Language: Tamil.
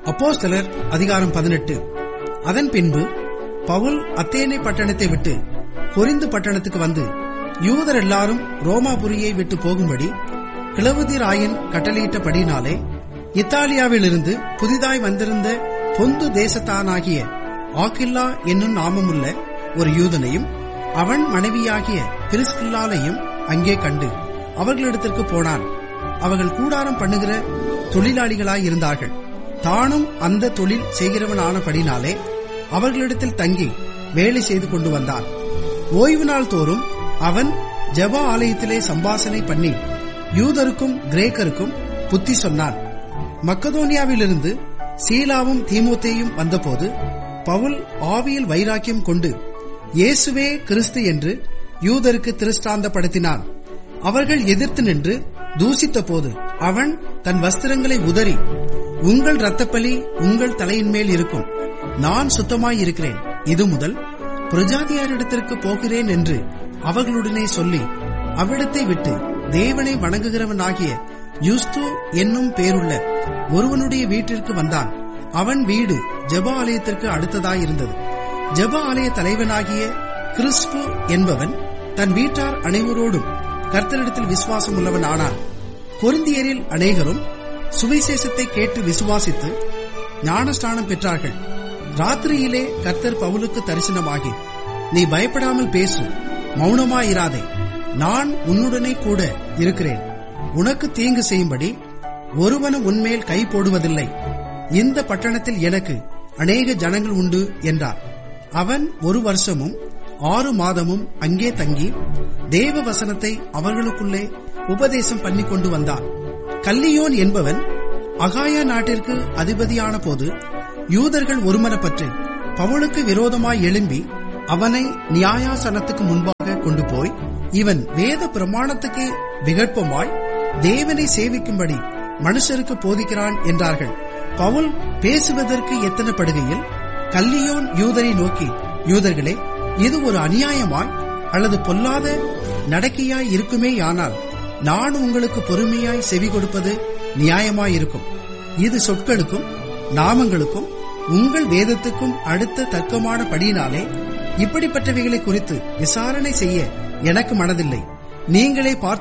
அப்போஸ்தலர் அதிகாரம் பதினெட்டு அதன் பின்பு பவுல் அத்தேனை பட்டணத்தை விட்டு கொரிந்து பட்டணத்துக்கு வந்து யூதர் எல்லாரும் ரோமாபுரியை விட்டு போகும்படி கிளவுதிராயன் கட்டளையிட்டபடினாலே இத்தாலியாவிலிருந்து புதிதாய் வந்திருந்த பொந்து தேசத்தானாகிய ஆக்கில்லா என்னும் நாமமுள்ள ஒரு யூதனையும் அவன் மனைவியாகிய பிரிஸ்கில்லாலையும் அங்கே கண்டு அவர்களிடத்திற்கு போனான் அவர்கள் கூடாரம் பண்ணுகிற தொழிலாளிகளாய் இருந்தார்கள் தானும் அந்த தொழில் செய்கிறவனானபடினாலே அவர்களிடத்தில் தங்கி வேலை செய்து கொண்டு வந்தான் ஓய்வு நாள் தோறும் அவன் ஜெப ஆலயத்திலே சம்பாசனை பண்ணி யூதருக்கும் கிரேக்கருக்கும் புத்தி சொன்னான் மக்கதோனியாவிலிருந்து சீலாவும் தீமோத்தேயும் வந்தபோது பவுல் ஆவியில் வைராக்கியம் கொண்டு இயேசுவே கிறிஸ்து என்று யூதருக்கு திருஷ்டாந்தப்படுத்தினான் அவர்கள் எதிர்த்து நின்று தூசித்த போது அவன் தன் வஸ்திரங்களை உதறி உங்கள் இரத்தப்பலி உங்கள் தலையின் மேல் இருக்கும் நான் சுத்தமாயிருக்கிறேன் இது முதல் பிரஜாதியாரிடத்திற்கு போகிறேன் என்று அவர்களுடனே சொல்லி அவ்விடத்தை விட்டு தேவனை வணங்குகிறவனாகிய யூஸ்து என்னும் பேருள்ள ஒருவனுடைய வீட்டிற்கு வந்தான் அவன் வீடு ஜெப ஆலயத்திற்கு அடுத்ததாயிருந்தது ஜெப ஆலய தலைவனாகிய கிறிஸ்பு என்பவன் தன் வீட்டார் அனைவரோடும் கர்த்தரிடத்தில் விசுவாசம் உள்ளவன் ஆனான் பொருந்தியரில் அநேகரும் சுவிசேஷத்தை கேட்டு விசுவாசித்து ஞானஸ்தானம் பெற்றார்கள் ராத்திரியிலே கர்த்தர் பவுலுக்கு தரிசனமாகி நீ பயப்படாமல் பேசு மௌனமாயிராதே நான் உன்னுடனே கூட இருக்கிறேன் உனக்கு தீங்கு செய்யும்படி ஒருவனும் உன்மேல் கை போடுவதில்லை இந்த பட்டணத்தில் எனக்கு அநேக ஜனங்கள் உண்டு என்றார் அவன் ஒரு வருஷமும் ஆறு மாதமும் அங்கே தங்கி தேவ வசனத்தை அவர்களுக்குள்ளே உபதேசம் பண்ணி கொண்டு வந்தான் கல்லியோன் என்பவன் அகாயா நாட்டிற்கு அதிபதியான போது யூதர்கள் ஒருமனப்பட்டு பவுலுக்கு விரோதமாய் எழும்பி அவனை நியாயாசனத்துக்கு முன்பாக கொண்டு போய் இவன் வேத பிரமாணத்துக்கு விகற்பமாய் தேவனை சேவிக்கும்படி மனுஷருக்கு போதிக்கிறான் என்றார்கள் பவுல் பேசுவதற்கு எத்தனைப்படுகையில் கல்லியோன் யூதரை நோக்கி யூதர்களே இது ஒரு அநியாயமாய் அல்லது பொல்லாத நடக்கையாய் இருக்குமேயானால் நான் உங்களுக்கு பொறுமையாய் செவி கொடுப்பது நியாயமாயிருக்கும் இது சொற்களுக்கும் நாமங்களுக்கும் உங்கள் வேதத்துக்கும் அடுத்த தர்க்கமான படியினாலே இப்படிப்பட்டவைகளை குறித்து விசாரணை செய்ய எனக்கு மனதில்லை நீங்களே பார்த்து